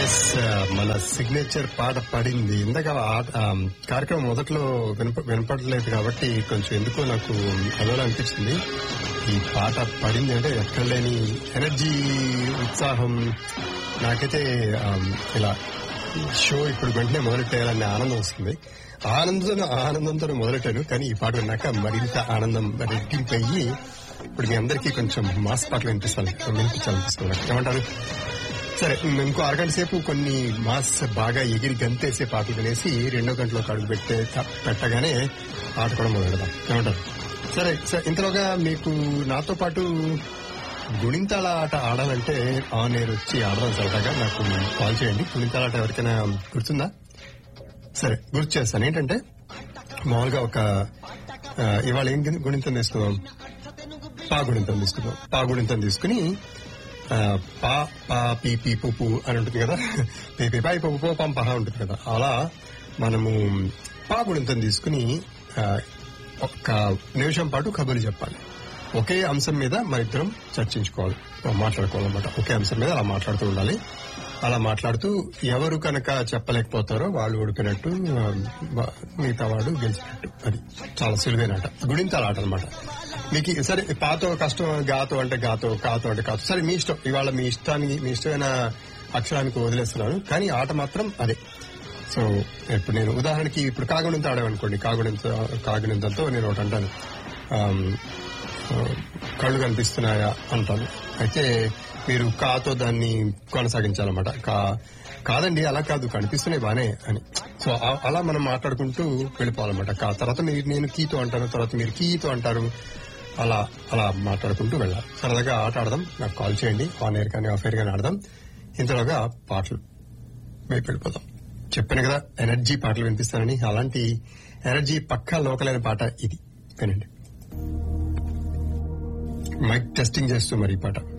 yes మన signature పాట పడింది ఇందాక ఆ- ఆ కార్యక్రమం మొదట్లో వినప వినపడలేదు కాబట్టి కొంచెం ఎందుకో నాకు అదోలా అనిపించింది ఈ పాట పడింది అంటే ఎక్కడ లేని ఎనర్జీ ఉత్సాహం నాకైతే ఆ, ఇలా షో ఇప్పుడు వెంటనే మొదలెట్టేయాలనే ఆనందం వస్తుంది ఆనందంతో ఆనందంతో మొదలెట్టాను కానీ ఈ పాట విన్నాక మరింత ఆనందం రెట్టింపు అయ్యి ఇప్పుడు మీ అందరికీ కొంచెం మాస్ పాటలు వినిపిస్తాను వినిపించాలనిపిస్తుంది ఏమంటారు సరే ఇంకో అరగంట సేపు కొన్ని మాస్ బాగా ఎగిరి గంతేసే పాటలు వినేసి రెండో గంటలో అడుగు పెట్టే పెట్టగానే ఆట కూడా మొదలెడదాం ఏమంటారు సరే సరే ఇంతలోగా మీకు నాతో పాటు గుణింతాల ఆట ఆడాలంటే ఆన్ ఎయిర్ వచ్చి ఆడదాం సరదాగా నాకు కాల్ చేయండి గుణింతాల ఆట ఎవరికైనా గుర్తుందా సరే గుర్తు చేస్తాను ఏంటంటే మామూలుగా ఒక ఆ, ఇవాళ ఏం గు- గుణింతం తీసుకుందాం పా గుణింతం తీసుకుందాం పా గుణింతం తీసుకుని ఆ, పా పా పీ పీ పు పు అని ఉంటుంది కదా పీ పీ పాయి పప్పు పం పహ ఉంటుంది కదా అలా మనము పా గుణింతం తీసుకుని ఆ, ఒక నిమిషం పాటు కబుర్లు చెప్పాలి ఒకే అంశం మీద మరిద్దరం చర్చించుకోవాలి మాట్లాడుకోవాలన్నమాట ఒకే అంశం మీద అలా మాట్లాడుతూ ఉండాలి అలా మాట్లాడుతూ ఎవరు కనుక చెప్పలేకపోతారో వాళ్ళు ఓడిపోయినట్టు ఆ, బ- మిగతా వాడు గెలిచినట్టు అది చాలా సులువైన ఆట గుడింతాల ఆట అనమాట మీకు ఈ- సరే పాతో కష్టం గాతో అంటే గాతో కాతో అంటే కాతో సరే మీ ఇష్టం ఇవాళ మీ ఇష్టానికి మీ ఇష్టమైన అక్షరానికి వదిలేస్తున్నాను కానీ ఆట మాత్రం అదే సో ఇప్పుడు నేను ఉదాహరణకి ఇప్పుడు కాగుణింత ఆడామనుకోండి కాగుణింత కాగుణింతంతో నేను ఒకటి అంటాను ఆమ్, ఆ, కళ్ళు కనిపిస్తున్నాయా అంటాను అయితే మీరు కాతో దాన్ని కొనసాగించాలన్నమాట కా కాదండి అలా కాదు కనిపిస్తున్నాయి బానే అని సో ఆ- అలా మనం మాట్లాడుకుంటూ వెళ్ళిపోవాలన్నమాట కా తర్వాత మీరు నేను కీతో అంటాను తర్వాత మీరు కీతో అంటారు అలా అలా మాట్లాడుకుంటూ వెళ్ళాలి సరదాగా ఆట ఆడదాం నాకు కాల్ చేయండి ఆన్ ఎయిర్ కానీ ఆఫ్ ఎయిర్ కానీ ఆడదాం ఇంతలోగా పాటలు వైపు వెళ్ళిపోదాం చెప్పాను కదా ఎనర్జీ పాటలు వినిపిస్తానని అలాంటి ఎనర్జీ పక్కా లోకలైన పాట ఇది వినండి మైక్ టెస్టింగ్ చేస్తూ మరి ఈ పాట